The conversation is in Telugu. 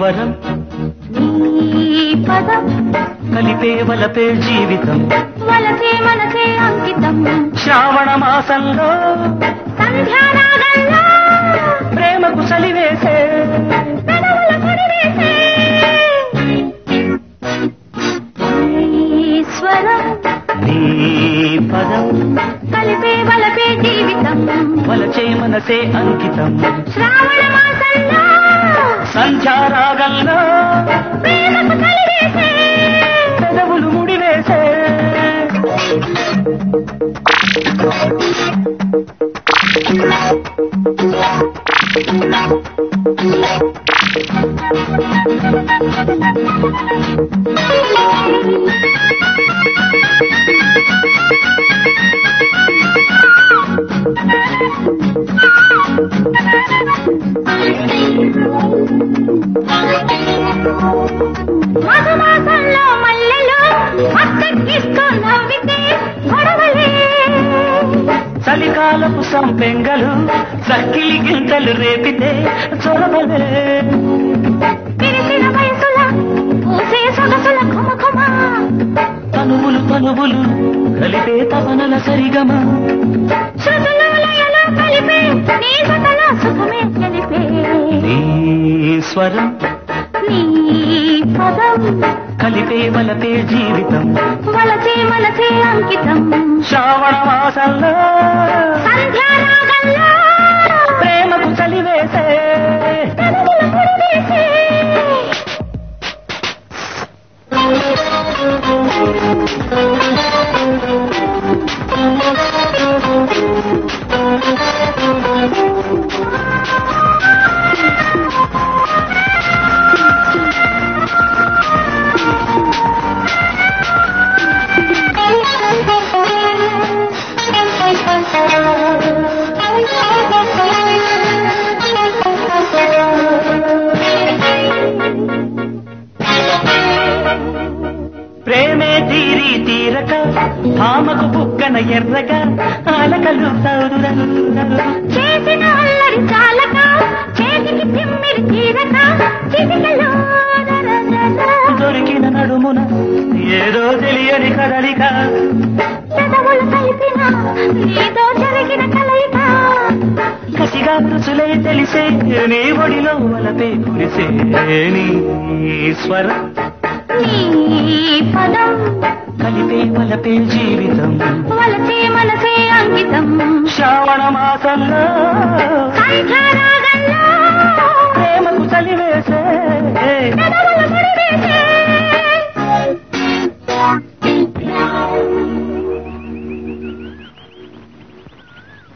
స్వరం నీ పదం కలిపే వలపే జీవితం వలసే మనసే అంకితం శ్రావణ మాసంలో సంధ్యారాగంలో ప్రేమకు సలివేసే పెదవుల కొడివేసే నీ స్వరం నీ పదం కలిపే వలపే జీవితం వలచే మనసే అంకితం శ్రావణ మాసంలో సంధ్యారాగంలో ప్రేమకు కలివేసే పెదవులు ముడివేసే మధుమాసంలో మల్లెలు అత్తకిస్తూ నవ్వితే గొడవలే చలికాలపు సంపెంగలు సక్కిలి గింతలు రేపితే చొరవలే విరిసిన వయసుల పూసే సొగసుల ఘుమఘుమ తనువులు తనువులు కలిపే తపనల సరిగమ శృతులు లయలు కలిపే నీ జతలో సుఖమే తెలిపే నీ స్వరం నీ పదం కలిపే వలపే జీవితం వలసే మనసే అంకితం శ్రావణ మాసంలో సంధ్యారాగంలో ప్రేమకు చలివేసే పెదవుల పొడివేసే ప్రేమే తీరి తీరక భామకు బుక్కన ఎర్రగా అలకలు సౌరురలు చేసిన అల్లరి చాలక చేతికి తిమ్మిరి తీరక చిటికలో రరరర. దొరికిన నడుమున ఏదో తెలియని కదలిక పెదవులు కలిపిన నీతో జరిగిన కలయిక కసిగా రుచులే తెలిసే నీ ఒడిలో వలపే కురిసే నీ స్వరం నీ పదం కలిపే వలపే జీవితం వలసే మనసే అంకితం శ్రావణ మాసంలో సంధ్యారాగంలో ప్రేమకు చలివేసే